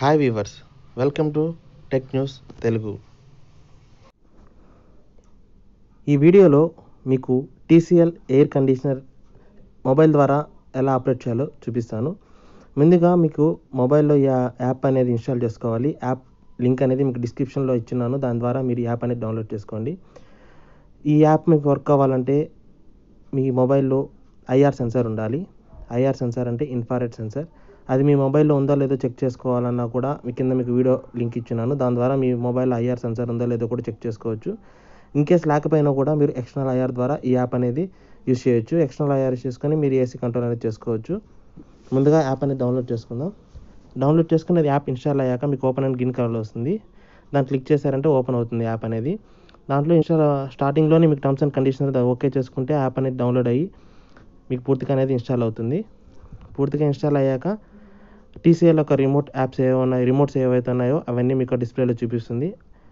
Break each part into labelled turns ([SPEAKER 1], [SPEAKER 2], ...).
[SPEAKER 1] hi viewers welcome to tech news Telugu ఈ వీడియోలో మీకు టీసీఎల్ ఎయిర్ కండిషనర్ మొబైల్ ద్వారా ఎలా ఆపరేట్ చేయాలో చూపిస్తాను ముందుగా మీకు మొబైల్లో ఈ యాప్ అనేది ఇన్స్టాల్ చేసుకోవాలి యాప్ లింక్ అనేది మీకు డిస్క్రిప్షన్లో ఇచ్చున్నాను దాని ద్వారా మీరు ఈ యాప్ అనేది డౌన్లోడ్ చేసుకోండి ఈ యాప్ మీకు వర్క్ అవ్వాలంటే మీ మొబైల్లో ఐఆర్ సెన్సార్ ఉండాలి ఐఆర్ సెన్సార్ అంటే ఇన్ఫారెడ్ సెన్సార్ అది మీ మొబైల్లో ఉందో లేదో చెక్ చేసుకోవాలన్నా కూడా మీ కింద మీకు వీడియో లింక్ ఇచ్చినాను దాని ద్వారా మీ మొబైల్లో ఐఆర్ సెన్సార్ ఉందో లేదో కూడా చెక్ చేసుకోవచ్చు ఇన్ కేస్ లేకపోయినా కూడా మీరు ఎక్స్టర్నల్ ఐఆర్ ద్వారా ఈ యాప్ అనేది యూస్ చేయొచ్చు ఎక్స్టర్నల్ ఐఆర్ చేసుకొని మీరు ఏసీ కంట్రోల్ అనేది చేసుకోవచ్చు ముందుగా యాప్ అనేది డౌన్లోడ్ చేసుకుందాం డౌన్లోడ్ చేసుకుని అది యాప్ ఇన్స్టాల్ అయ్యాక మీకు ఓపెన్ అండ్ గ్రీన్ కలర్లో వస్తుంది దాన్ని క్లిక్ చేశారంటే ఓపెన్ అవుతుంది యాప్ అనేది దాంట్లో ఇన్స్టాల్ స్టార్టింగ్లోనే మీకు టర్మ్స్ అండ్ కండిషన్స్ ఓకే చేసుకుంటే యాప్ అనేది డౌన్లోడ్ అయ్యి మీకు పూర్తిగా అనేది ఇన్స్టాల్ అవుతుంది పూర్తిగా ఇన్స్టాల్ అయ్యాక టీసీఎల్ యొక్క రిమోట్ యాప్స్ ఏవో ఉన్నాయి రిమోట్స్ ఏవైతే ఉన్నాయో అవన్నీ మీకు డిస్ప్లేలో చూపిస్తుంది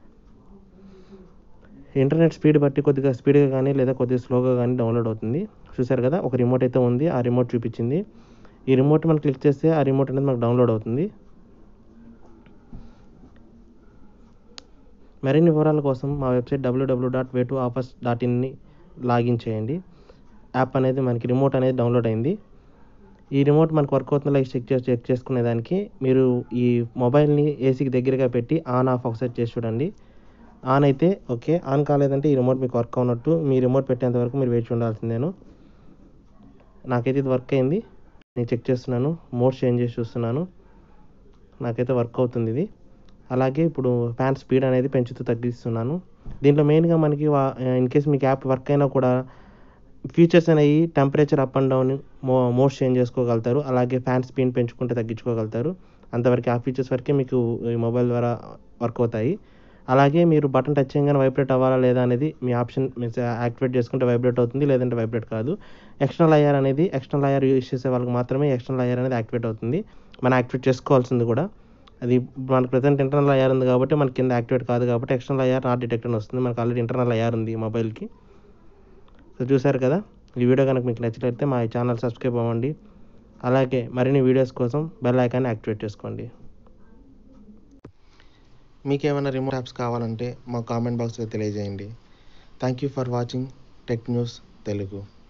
[SPEAKER 1] ఇంటర్నెట్ స్పీడ్ బట్టి కొద్దిగా స్పీడ్గా కానీ లేదా కొద్దిగా స్లోగా కానీ డౌన్లోడ్ అవుతుంది చూసారు కదా ఒక రిమోట్ అయితే ఉంది ఆ రిమోట్ చూపించింది ఈ రిమోట్ మనం క్లిక్ చేస్తే ఆ రిమోట్ అనేది మనకు డౌన్లోడ్ అవుతుంది మరిన్ని వివరాల కోసం మా వెబ్సైట్ డబ్ల్యూడబ్ల్యూ dot way two offers dot in login చేయండి యాప్ అనేది మనకి రిమోట్ అనేది డౌన్లోడ్ అయింది ఈ రిమోట్ మనకు వర్క్ అవుతుందో లేక చెక్ చేసి చెక్ చేసుకునే దానికి మీరు ఈ మొబైల్ని ఏసీకి దగ్గరగా పెట్టి ఆన్ ఆఫ్ ఒకసారి చేసి చూడండి ఆన్ అయితే ఓకే ఆన్ కాలేదంటే ఈ రిమోట్ మీకు వర్క్ అవునట్టు మీ రిమోట్ పెట్టేంత వరకు మీరు వేచి ఉండాల్సిందేను నాకైతే ఇది వర్క్ అయింది నేను చెక్ చేస్తున్నాను మోడ్ చేంజ్ చేసి చూస్తున్నాను నాకైతే వర్క్ అవుతుంది ఇది అలాగే ఇప్పుడు ఫ్యాన్ స్పీడ్ అనేది పెంచుతూ తగ్గిస్తున్నాను దీంట్లో మెయిన్గా మనకి ఇన్ కేస్ మీకు యాప్ వర్క్ అయినా కూడా ఫీచర్స్ అనేవి టెంపరేచర్ అప్ అండ్ డౌన్ మో మోడ్స్ చేంజ్ చేసుకోగలుగుతారు అలాగే ఫ్యాన్ స్పీడ్ పెంచుకుంటే తగ్గించుకోగలుగుతారు అంతవరకు ఆ ఫీచర్స్ వరకే మీకు ఈ మొబైల్ ద్వారా వర్క్ అవుతాయి అలాగే మీరు బటన్ టచ్ చేయగానే వైబ్రేట్ అవ్వాలా లేదా అనేది మీ ఆప్షన్ యాక్టివేట్ చేసుకుంటే వైబ్రేట్ అవుతుంది లేదంటే వైబ్రేట్ కాదు ఎక్స్టర్నల్ ఐఆర్ అనేది ఎక్స్టర్నల్ ఐఆర్ యూస్ చేసే వాళ్ళకి మాత్రమే ఎక్స్టర్నల్ ఐఆర్ అనేది యాక్టివేట్ అవుతుంది మనం యాక్టివేట్ చేసుకోవాల్సింది కూడా అది మనకు ప్రజెంట్ ఇంటర్నల్ ఐఆర్ ఉంది కాబట్టి మనకి కింద యాక్టివేట్ కాదు కాబట్టి ఎక్స్టర్నల్ ఐఆర్ నాట్ డిటెక్ట్ అని వస్తుంది మనకు ఆల్రెడీ ఇంటర్నల్ ఐఆర్ ఉంది మొబైల్కి సో చూసారు కదా ఈ వీడియో కనుక మీకు నచ్చినట్లయితే మా ఛానల్ సబ్స్క్రైబ్ అవ్వండి అలాగే మరిన్ని వీడియోస్ కోసం బెల్ ఐకాన్ యాక్టివేట్ చేసుకోండి మీకు ఏమైనా రిమోట్ యాప్స్ కావాలంటే మా కామెంట్ బాక్స్లో తెలియజేయండి thank you for watching tech news Telugu